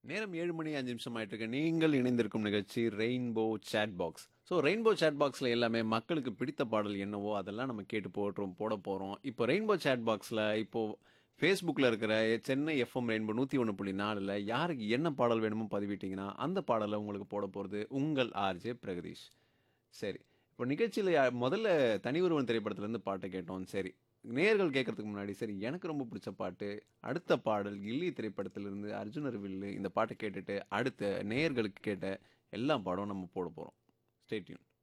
நேரம் ஏழு மணி அஞ்சு நிமிஷம் ஆயிட்டு இருக்கு நீங்கள் இணைந்திருக்கும் நிகழ்ச்சி Rainbow Chat Box so Rainbow Chat பாக்ஸில் எல்லாமே மக்களுக்கு பிடித்த பாடல் என்னவோ அதெல்லாம் நம்ம கேட்டு போட்டுரும் போட போகிறோம் இப்போ ரெயின்போ சேட் பாக்ஸில் இப்போ ஃபேஸ்புக்கில் இருக்கிற சென்னை எஃப்எம் ரெயின்போ நூற்றி ஒன்று புள்ளி நாலில் யாருக்கு என்ன பாடல் வேணுமோ பதிவிட்டீங்கன்னா அந்த பாடலை உங்களுக்கு போட போகிறது உங்கள் ஆர்ஜே பிரகதீஷ் சரி இப்போ நிகழ்ச்சியில் முதல்ல தனி ஒருவன் திரைப்படத்துலேருந்து பாட்டை கேட்டோம் சரி நேர்கள் கேட்கறதுக்கு முன்னாடி சரி எனக்கு ரொம்ப பிடிச்ச பாட்டு அடுத்த பாடல் கில்லி திரைப்படத்திலிருந்து அர்ஜுனர் வில்லு இந்த பாட்டை கேட்டுட்டு அடுத்த நேயர்களுக்கு கேட்ட எல்லா பாடம் நம்ம போட போகிறோம் ஸ்டேட்யூன்